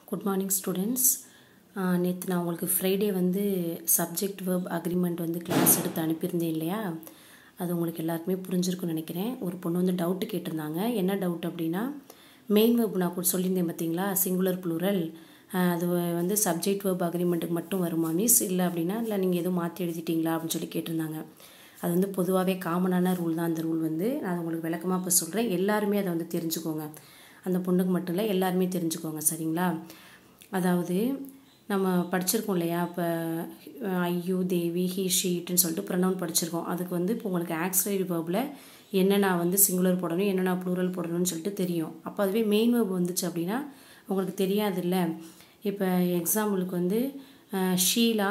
good morning students நேற்று நான் உங்களுக்கு ஃப்ரைடே வந்து சப்ஜெக்ட் வேர்ப் அக்ரிமெண்ட் வந்து கிளாஸ் எடுத்து அனுப்பியிருந்தேன் இல்லையா அது உங்களுக்கு எல்லாருக்குமே புரிஞ்சிருக்கும்னு நினைக்கிறேன் ஒரு பொண்ணு வந்து டவுட்டு கேட்டிருந்தாங்க என்ன டவுட் அப்படின்னா மெயின் வேர்ப் நான் கூட சொல்லியிருந்தேன் பார்த்தீங்களா சிங்குலர் ப்ளூரல் அது வந்து சப்ஜெக்ட் வேர்ப் அக்ரிமெண்ட்டுக்கு மட்டும் வருமா மிஸ் இல்லை அப்படின்னா இல்லை நீங்கள் எதுவும் மாற்றி எழுதிட்டீங்களா அப்படின்னு சொல்லி கேட்டிருந்தாங்க அது வந்து பொதுவாகவே காமனான ரூல் தான் அந்த ரூல் வந்து நான் உங்களுக்கு விளக்கமாக இப்போ சொல்கிறேன் எல்லாருமே அதை வந்து தெரிஞ்சுக்கோங்க அந்த பொண்ணுக்கு மட்டும் இல்லை எல்லாருமே தெரிஞ்சுக்கோங்க சரிங்களா அதாவது நம்ம படிச்சிருக்கோம் இல்லையா இப்போ ஐயோ தேவி ஹி ஷீட்டுன்னு சொல்லிட்டு ப்ரனவுன் படிச்சிருக்கோம் அதுக்கு வந்து இப்போ உங்களுக்கு ஆக்சிலரி வேர்பில் என்னென்ன வந்து சிங்குலர் போடணும் என்னென்ன ப்ளூரல் போடணும்னு சொல்லிட்டு தெரியும் அப்போ அதுவே மெயின் வேர்ப் வந்துச்சு அப்படின்னா உங்களுக்கு தெரியாதுல்ல இப்போ எக்ஸாம்பிளுக்கு வந்து ஷீலா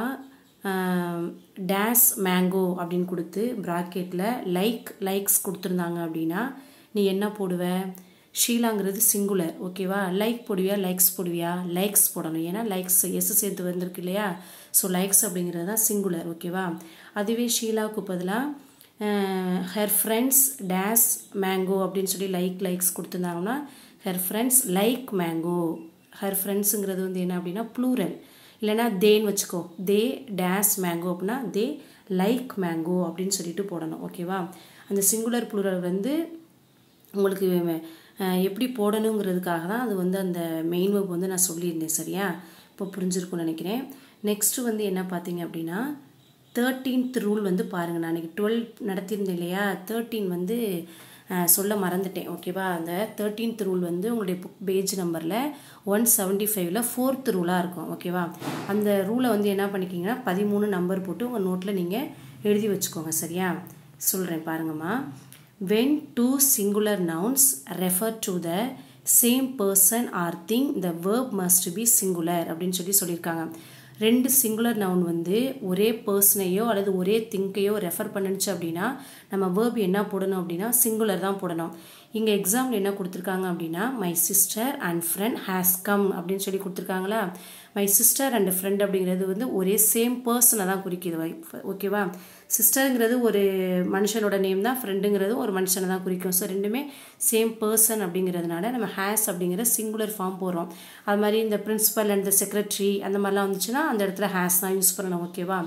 டேஸ் மேங்கோ அப்படின்னு கொடுத்து ப்ராக்கெட்டில் லைக் லைக்ஸ் கொடுத்துருந்தாங்க அப்படின்னா நீ என்ன போடுவ ஷீலாங்கிறது சிங்குலர் ஓகேவா லைக் போடுவியா லைக்ஸ் போடுவியா லைக்ஸ் போடணும் ஏன்னா லைக்ஸ் எஸ் சேர்த்து வந்திருக்கு இல்லையா ஸோ லைக்ஸ் அப்படிங்கிறது தான் சிங்குலர் ஓகேவா அதுவே ஷீலாவுக்கு பதிலாக ஹெர் ஃப்ரெண்ட்ஸ் டேஸ் மேங்கோ அப்படின்னு சொல்லி லைக் லைக்ஸ் கொடுத்துருந்தாங்கன்னா her friends like mango her ஃப்ரெண்ட்ஸுங்கிறது வந்து என்ன அப்படின்னா ப்ளூரல் இல்லைனா தேன்னு வச்சுக்கோ தே டேஸ் மேங்கோ அப்படின்னா தே லைக் மேங்கோ அப்படின்னு சொல்லிட்டு போடணும் ஓகேவா அந்த சிங்குலர் ப்ளூரல் வந்து உங்களுக்கு எப்படி போடணுங்கிறதுக்காக தான் அது வந்து அந்த மெயின் வேர்ப் வந்து நான் சொல்லியிருந்தேன் சரியா இப்போ புரிஞ்சிருக்கும்னு நினைக்கிறேன் நெக்ஸ்ட்டு வந்து என்ன பார்த்தீங்க அப்படின்னா தேர்ட்டீன்த் ரூல் வந்து பாருங்கள் நான் அன்றைக்கி டுவெல் நடத்தியிருந்தேன் இல்லையா தேர்ட்டீன் வந்து சொல்ல மறந்துட்டேன் ஓகேவா அந்த தேர்ட்டீன்த் ரூல் வந்து உங்களுடைய புக் பேஜ் நம்பரில் ஒன் செவன்ட்டி ஃபைவ்ல ஃபோர்த் ரூலாக இருக்கும் ஓகேவா அந்த ரூலை வந்து என்ன பண்ணிக்கிங்கன்னா பதிமூணு நம்பர் போட்டு உங்கள் நோட்டில் நீங்கள் எழுதி வச்சுக்கோங்க சரியா சொல்கிறேன் பாருங்கம்மா when two singular nouns refer to the same person or thing the verb must be singular அப்படின்னு சொல்லி சொல்லியிருக்காங்க ரெண்டு சிங்குலர் நவுன் வந்து ஒரே பர்சனையோ அல்லது ஒரே திங்கையோ ரெஃபர் பண்ணுச்சு அப்படின்னா நம்ம வேர்ப் என்ன போடணும் அப்படின்னா சிங்குலர் தான் போடணும் இங்கே எக்ஸாம்பிள் என்ன கொடுத்துருக்காங்க அப்படின்னா my sister and friend has come அப்படின்னு சொல்லி கொடுத்துருக்காங்களா மை சிஸ்டர் அண்ட் ஃப்ரெண்ட் அப்படிங்கிறது வந்து ஒரே சேம் பர்சனை தான் குறிக்குது ஓகேவா சிஸ்டருங்கிறது ஒரு மனுஷனோட நேம் தான் ஃப்ரெண்டுங்கிறது ஒரு மனுஷனை தான் குறிக்கும் ஸோ ரெண்டுமே சேம் பர்சன் அப்படிங்கிறதுனால நம்ம ஹேஸ் அப்படிங்கிற சிங்குலர் ஃபார்ம் போடுறோம் அது மாதிரி இந்த பிரின்சிபல் அண்ட் செக்ரட்டரி அந்த மாதிரிலாம் வந்துச்சுன்னா அந்த இடத்துல ஹேஸ் தான் யூஸ் பண்ணணும் ஓகேவா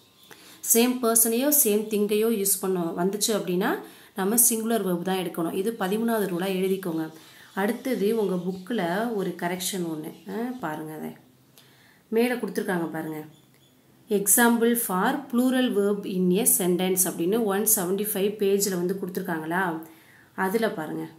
சேம் பர்சனையோ சேம் திங்கையோ யூஸ் பண்ணோம் வந்துச்சு அப்படின்னா நம்ம சிங்குலர் வேர்ப் தான் எடுக்கணும் இது பதிமூணாவது ரூலாக எழுதிக்கோங்க அடுத்தது உங்கள் புக்கில் ஒரு கரெக்ஷன் ஒன்று பாருங்கள் அதை மேலே கொடுத்துருக்காங்க பாருங்கள் example for plural verb in a sentence அப்படின்னு ஒன் செவன்டி ஃபைவ் பேஜில் வந்து கொடுத்துருக்காங்களா அதில் பாருங்கள்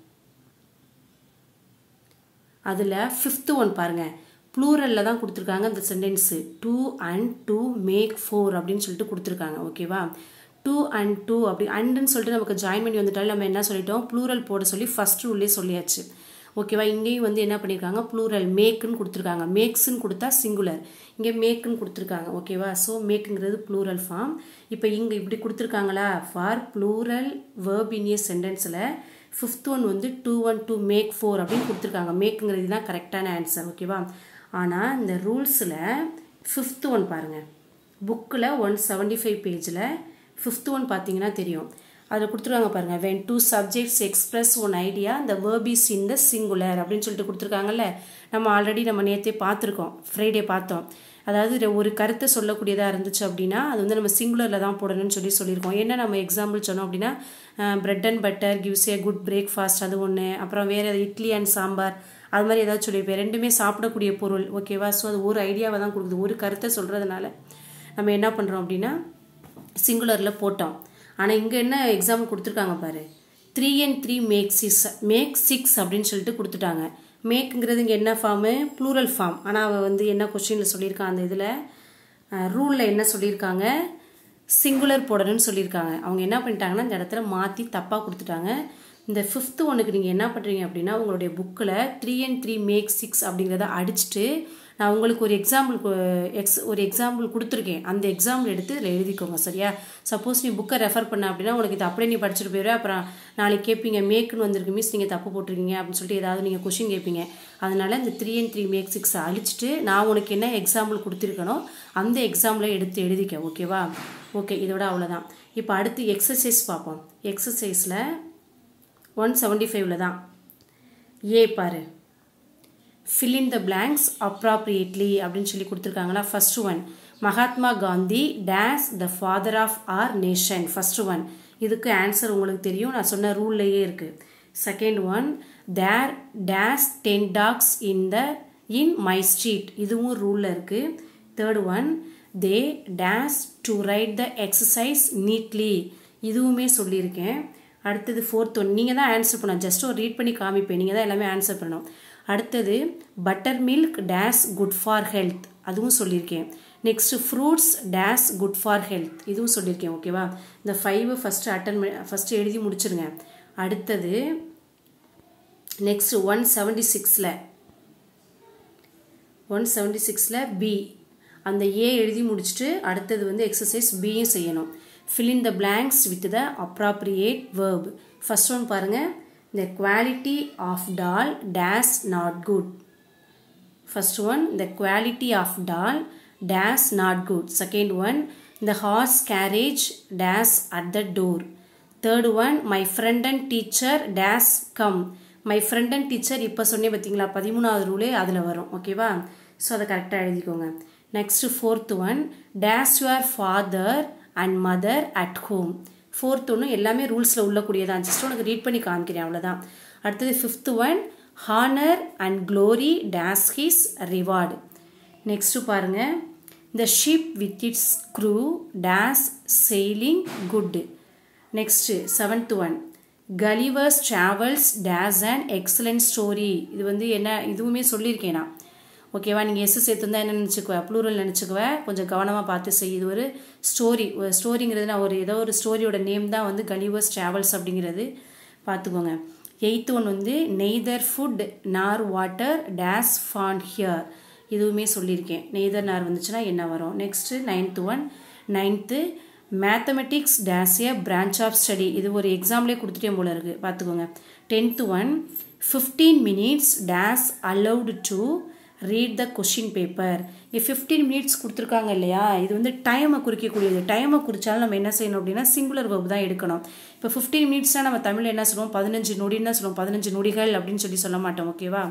அதில் ஃபிஃப்த்து ஒன் பாருங்கள் ப்ளூரலில் தான் கொடுத்துருக்காங்க இந்த sentence two and two make four அப்படின்னு சொல்லிட்டு கொடுத்துருக்காங்க ஓகேவா டூ அண்ட் டூ அப்படி அண்டுன்னு சொல்லிட்டு நமக்கு ஜாயின் பண்ணி வந்துட்டாலும் நம்ம என்ன சொல்லிட்டோம் ப்ளூரல் போட சொல்லி ஃபஸ்ட் ரூல்லே சொல்லியாச்சு ஓகேவா இங்கேயும் வந்து என்ன பண்ணியிருக்காங்க ப்ளூரல் மேக்குன்னு கொடுத்துருக்காங்க மேக்ஸ்ன்னு கொடுத்தா சிங்குலர் இங்கே மேக்குன்னு கொடுத்துருக்காங்க ஓகேவா ஸோ மேக்குங்கிறது ப்ளூரல் ஃபார்ம் இப்போ இங்கே இப்படி கொடுத்துருக்காங்களா for plural verb in a சென்டென்ஸில் ஃபிஃப்த் ஒன் வந்து two one two make four அப்படின்னு கொடுத்துருக்காங்க மேக்குங்கிறது தான் கரெக்டான ஆன்சர் ஓகேவா ஆனால் இந்த ரூல்ஸில் ஃபிஃப்த் ஒன் பாருங்கள் புக்கில் ஒன் செவன்டி ஃபைவ் பேஜில் ஃபிஃப்த் ஒன் பார்த்தீங்கன்னா தெரியும் அதில் கொடுத்துருக்காங்க பாருங்கள் when two subjects express one idea இந்த verb is in the singular அப்படின்னு சொல்லிட்டு கொடுத்துருக்காங்கல்ல நம்ம ஆல்ரெடி நம்ம நேற்றே பார்த்துருக்கோம் ஃப்ரைடே பார்த்தோம் அதாவது ஒரு கருத்தை சொல்லக்கூடியதாக இருந்துச்சு அப்படின்னா அது வந்து நம்ம சிங்குலரில் தான் போடணும்னு சொல்லி சொல்லியிருக்கோம் என்ன நம்ம எக்ஸாம்பிள் சொன்னோம் அப்படின்னா bread and butter gives a good breakfast அது ஒன்று அப்புறம் வேறு இட்லி அண்ட் சாம்பார் அது மாதிரி ஏதாவது சொல்லியிருப்பேன் ரெண்டுமே சாப்பிடக்கூடிய பொருள் ஓகேவா ஸோ அது ஒரு ஐடியாவை தான் கொடுக்குது ஒரு கருத்தை சொல்கிறதுனால நம்ம என்ன பண்ணுறோம் அப்படின்னா சிங்குலரில் போட்டோம் ஆனால் இங்கே என்ன எக்ஸாம்பிள் கொடுத்துருக்காங்க பாரு three and three make six make six அப்படின்னு சொல்லிட்டு கொடுத்துட்டாங்க மேக்குங்கிறது இங்கே என்ன ஃபார்மு ப்ளூரல் ஃபார்ம் ஆனால் அவள் வந்து என்ன கொஸ்டினில் சொல்லியிருக்கான் அந்த இதில் ரூலில் என்ன சொல்லியிருக்காங்க சிங்குலர் போடணும்னு சொல்லியிருக்காங்க அவங்க என்ன பண்ணிட்டாங்கன்னா இந்த இடத்துல மாற்றி தப்பாக கொடுத்துட்டாங்க இந்த ஃபிஃப்த்து ஒன்றுக்கு நீங்கள் என்ன பண்ணுறீங்க அப்படின்னா உங்களுடைய புக்கில் three and three make six அப்படிங்கிறத அடிச்சுட்டு நான் உங்களுக்கு ஒரு எக்ஸாம்பிள் எக்ஸ் ஒரு எக்ஸாம்பிள் கொடுத்துருக்கேன் அந்த எக்ஸாம்பிள் எடுத்து இதில் எழுதிக்கோங்க சரியா சப்போஸ் நீ புக்கை ரெஃபர் பண்ண அப்படின்னா உங்களுக்கு இது அப்படியே நீ படிச்சுட்டு போயிடுவே அப்புறம் நாளைக்கு கேட்பீங்க மேக்குன்னு வந்திருக்கு மிஸ் நீங்கள் தப்பு போட்டிருக்கீங்க அப்படின்னு சொல்லிட்டு ஏதாவது நீங்கள் கொஷின் கேட்பீங்க அதனால் இந்த த்ரீ அண்ட் த்ரீ மேக் சிக்ஸை அழிச்சிட்டு நான் உனக்கு என்ன எக்ஸாம்பிள் கொடுத்துருக்கனோ அந்த எக்ஸாம்பிளை எடுத்து எழுதிக்க ஓகேவா ஓகே இதோட அவ்வளோதான் இப்போ அடுத்து எக்ஸசைஸ் பார்ப்போம் எக்ஸசைஸில் ஒன் செவன்ட்டி ஃபைவ்ல தான் ஏ பாரு fill in the blanks appropriately அப்படின்னு சொல்லி கொடுத்துருக்காங்களா first one Mahatma Gandhi dash the father of our nation first one இதுக்கு ஆன்சர் உங்களுக்கு தெரியும் நான் சொன்ன ரூல்லையே இருக்குது second one there dash ten dogs in the in my street இதுவும் ரூலில் இருக்குது third one they dash to write the exercise neatly இதுவுமே சொல்லியிருக்கேன் அடுத்தது ஃபோர்த் ஒன் நீங்கள் தான் ஆன்சர் பண்ணணும் ஜஸ்ட் ஒரு ரீட் பண்ணி காமிப்பேன் நீங்கள் தான் எல்லாமே ஆன்சர் பண்ணணும் அடுத்தது butter milk dash good for health அதுவும் சொல்லியிருக்கேன் next fruits dash good for health இதுவும் சொல்லியிருக்கேன் ஓகேவா இந்த ஃபைவ் ஃபஸ்ட்டு அட்டன் ஃபஸ்ட்டு எழுதி முடிச்சிருங்க அடுத்தது நெக்ஸ்ட் ஒன் செவன்டி சிக்ஸில் ஒன் செவன்டி சிக்ஸில் பி அந்த ஏ எழுதி முடிச்சுட்டு அடுத்தது வந்து எக்ஸசைஸ் பியும் செய்யணும் fill in the blanks with the appropriate verb first one பாருங்கள் the quality of doll dash not good first one the quality of doll dash not good second one the horse carriage dash at the door third one my friend and teacher dash come my friend and teacher இப்போ சொன்னே பார்த்தீங்களா பதிமூணாவது ரூலே அதில் வரும் ஓகேவா so அதை கரெக்டாக எழுதிக்கோங்க next fourth one dash your father and mother at home fourth ஒன்று எல்லாமே ரூல்ஸில் உள்ளக்கூடியதான் ஜஸ்ட் உனக்கு ரீட் பண்ணி காமிக்கிறேன் அவ்வளோதான் அடுத்தது fifth one honour and glory dash his reward next பாருங்கள் the ship with its crew dash sailing good next seventh one Gulliver's Travels dash and excellent story இது வந்து என்ன இதுவுமே சொல்லியிருக்கேன் நான் ஓகேவா நீங்கள் எஸ் சேர்த்துருந்தா என்ன நினச்சிக்குவேன் ப்ளூரல் நினச்சிக்குவேன் கொஞ்சம் கவனமாக பார்த்து செய் இது ஒரு ஸ்டோரி ஒரு ஸ்டோரிங்கிறது நான் ஒரு ஏதோ ஒரு ஸ்டோரியோட நேம் தான் வந்து கலிவர்ஸ் ட்ராவல்ஸ் அப்படிங்கிறது பார்த்துக்கோங்க எயித்து ஒன் வந்து neither food nor water dash found here இதுவுமே சொல்லியிருக்கேன் நெய்தர் நார் வந்துச்சுன்னா என்ன வரும் next ninth one ninth mathematics dash a branch of study இது ஒரு எக்ஸாம்லேயே கொடுத்துட்டே போல இருக்குது பார்த்துக்கோங்க tenth one fifteen minutes dash allowed to read the question paper இங்கே ஃபிஃப்டீன் மினிட்ஸ் கொடுத்துருக்காங்க இல்லையா இது வந்து டைமை குறிக்கக்கூடியது டைமை குறித்தாலும் நம்ம என்ன செய்யணும் அப்படின்னா சிங்குலர் வெப் தான் எடுக்கணும் இப்போ ஃபிஃப்டீன் மினிட்ஸ்னால் நம்ம தமிழில் என்ன சொல்லுவோம் பதினஞ்சு நொடின்னு சொல்லுவோம் பதினஞ்சு நொடிகள் அப்படின்னு சொல்லி சொல்ல மாட்டோம் ஓகேவா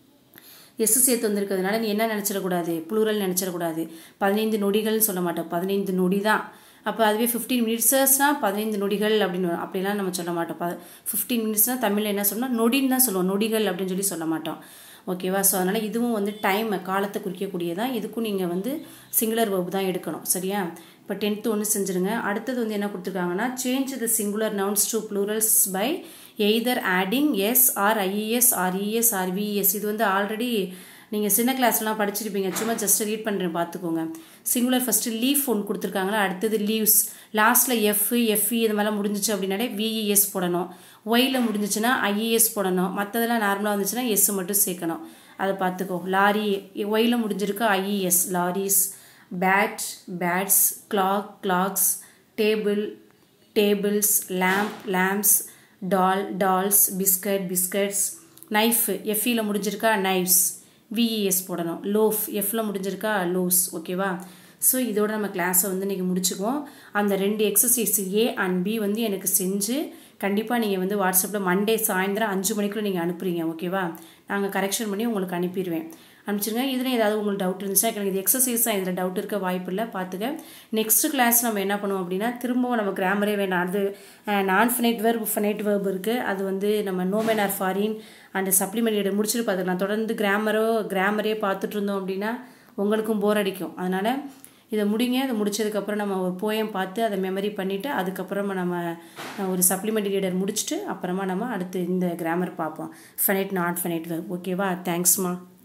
எஸ் சேர்த்து வந்திருக்கிறதுனால நீ என்ன நினச்சிடக்கூடாது ப்ளூரல் நினச்சிடக்கூடாது பதினைந்து நொடிகள்னு சொல்ல மாட்டோம் பதினைந்து நொடி தான் அப்போ அதுவே ஃபிஃப்டீன் மினிட்ஸஸ்னால் பதினைந்து நொடிகள் அப்படின்னு அப்படிலாம் நம்ம சொல்ல மாட்டோம் ப ஃபிஃப்டீன் மினிட்ஸ்னால் தமிழில் என்ன சொல்லணும் நொடின்னு தான் சொல்லுவோம் நொடிகள் அப்படின்னு சொல்லி சொல்ல மாட்டோம் ஓகேவா ஸோ அதனால் இதுவும் வந்து டைமை காலத்தை குறிக்கக்கூடியதான் இதுக்கும் நீங்கள் வந்து சிங்குலர் வேர்பு தான் எடுக்கணும் சரியா இப்போ டென்த்து ஒன்று செஞ்சுருங்க அடுத்தது வந்து என்ன கொடுத்துருக்காங்கன்னா change the singular nouns to plurals by either adding S or IES or ES or VES இது வந்து ஆல்ரெடி நீங்கள் சின்ன கிளாஸ்லாம் படிச்சிருப்பீங்க சும்மா ஜஸ்ட் ரீட் பண்ணுறேன் பார்த்துக்கோங்க சிங்குலர் ஃபஸ்ட்டு லீஃப் ஒன்று கொடுத்துருக்காங்களா அடுத்தது லீவ்ஸ் லாஸ்ட்டில் எஃப் எஃப்இ இது மாதிரிலாம் முடிஞ்சிச்சு அப்படின்னாலே விஇஎஸ் போடணும் ஒயில் முடிஞ்சிச்சுன்னா ஐஇஎஸ் போடணும் மற்றதெல்லாம் நார்மலாக வந்துச்சுன்னா எஸ் மட்டும் சேர்க்கணும் அதை பார்த்துக்கோ லாரி ஒயில் முடிஞ்சிருக்கு IES lorries bat bats clock clocks table tables lamp lamps doll dolls biscuit biscuits knife எஃப்இயில் முடிஞ்சிருக்கா நைஃப்ஸ் விஇஎஸ் போடணும் லோஃப் எஃப்ல முடிஞ்சிருக்கா லோஸ் ஓகேவா ஸோ இதோட நம்ம கிளாஸை வந்து இன்றைக்கி முடிச்சுக்குவோம் அந்த ரெண்டு எக்ஸசைஸ் ஏ அண்ட் பி வந்து எனக்கு செஞ்சு கண்டிப்பாக நீங்கள் வந்து வாட்ஸ்அப்பில் மண்டே சாயந்தரம் அஞ்சு மணிக்குள்ளே நீங்கள் அனுப்புறீங்க ஓகேவா நாங்கள் கரெக்ஷன் பண்ணி உங்களுக்கு அனுப்பிடுவேன் அனுப்பிச்சிருங்க இதில் ஏதாவது உங்களுக்கு டவுட் இருந்துச்சுன்னா எனக்கு இது எக்ஸசைஸ் தான் இதில் டவுட் இருக்க வாய்ப்பு இல்லை பார்த்துக்க நெக்ஸ்ட் கிளாஸ் நம்ம என்ன பண்ணுவோம் அப்படின்னா திரும்பவும் நம்ம கிராமரே வேணாம் அது நான் ஃபனைட் வேர்ப் ஃபனைட் வேர்ப் இருக்குது அது வந்து நம்ம நோமென் ஆர் ஃபாரின் அண்ட் சப்ளிமெண்ட் முடிச்சுட்டு பார்த்துக்கலாம் தொடர்ந்து கிராமரோ கிராமரே பார்த்துட்டு இருந்தோம் அப்படின்னா உங்களுக்கும் போர் அடிக்கும் அதனால் இதை முடிங்க இதை முடிச்சதுக்கப்புறம் நம்ம ஒரு போயம் பார்த்து அதை மெமரி பண்ணிவிட்டு அதுக்கப்புறமா நம்ம ஒரு சப்ளிமெண்ட்ரி ரீடர் முடிச்சுட்டு அப்புறமா நம்ம அடுத்து இந்த கிராமர் பார்ப்போம் ஃபனைட் நாட் ஃபனைட் வேர்ப் ஓகேவா தேங்க்ஸ்மா